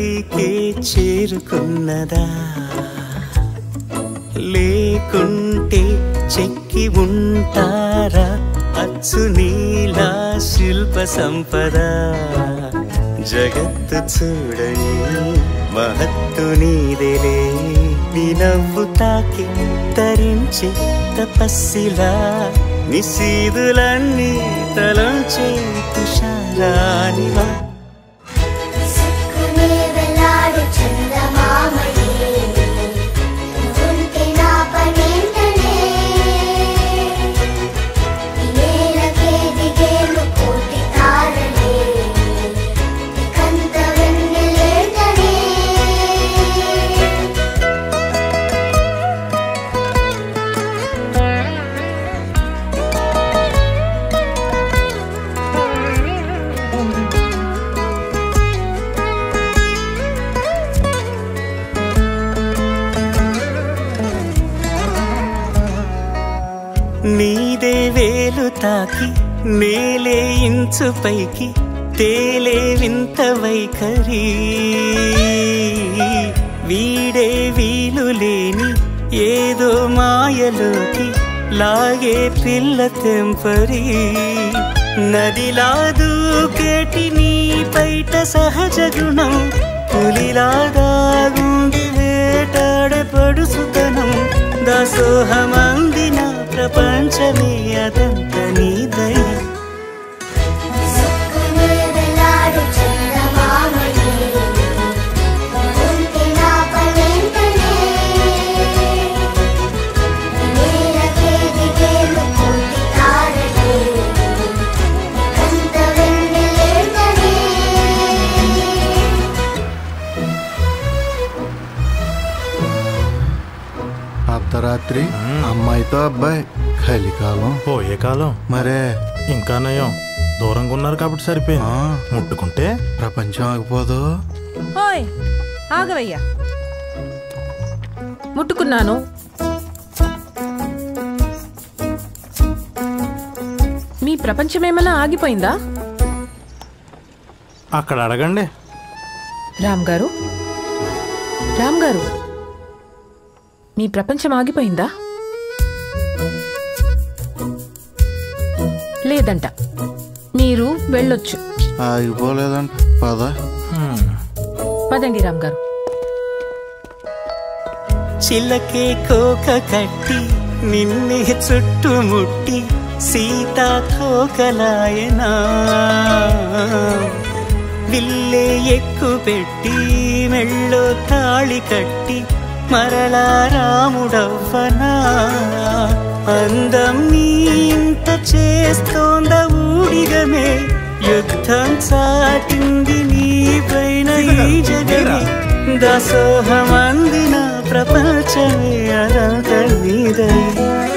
పైకే చేరుకున్నదా లేకుంటే చెక్కి ఉంటారా అచ్చు నీలా శిల్ప సంపద జగత్తు చూడని మహత్తు నీదేలే నీ నవ్వు తాకి తరించి తపస్సిలా నిశీదులన్నీ తలంచే తుషారానివా సుక్కునే వెలాడు చందమామయే నువ్వుంటే నా పనేంటనే ఈ నేలకే దిగేలు కోటి తారలే ఇకంత వెన్నెలేటనే నీదే వేలు తాకి నేలే ఇంచు పైకి తేలే వింత వైఖరి వీడే వీలు లేని ఏదో మాయలోకి లాగే పిల్ల తెంపరి నదిలా దూకేటి నీ పైట సహజ గుణం పులిలా దాగుండి వేటాడే పడుసుతనం దాసోహమందిన ప్రపంచమే అదంత నీదై సుక్కునే వెలాడు చందమామయే నువ్వుంటే నా పనేంటనే ఈ నేలకే దిగేలు కోటి తారలే ఇకంత వెన్నెలేటనే అర్ధరాత్రి అమ్మాయితో అబ్బాయి కలికాలం పోయే కాలం మరే ఇంకా నయం దూరంగా ఉన్నారు కాబట్టి సరిపోయింది ఆ. ముట్టుకుంటే ప్రపంచం ఆగిపోదు ఓయ్ ఆగవయ్యా ముట్టుకున్నాను మీ ప్రపంచమేమైనా ఆగిపోయిందా అక్కడ అడగండి రామ్ గారు రామ్ గారు మీ ప్రపంచం ఆగిపోయిందా లేదంట మీరు వెళ్ళొచ్చు ఆగిపోలేదంట పద హ్మ్. పదండి రామ్ గారు చిలకే కోక కట్టి నిన్నే చుట్టుముట్టి సీతాకోకలాయనా విల్లే ఎక్కు పెట్టి మెళ్ళో తాళి కట్టి మరలా రాముడవ్వనా అందం నీ ఇంత చేస్తోంద ఊడిగమే యుద్ధం చాటింది నీ పైన ఈ జగమే దాసోహమందిన ప్రపంచమే అనంత నీదై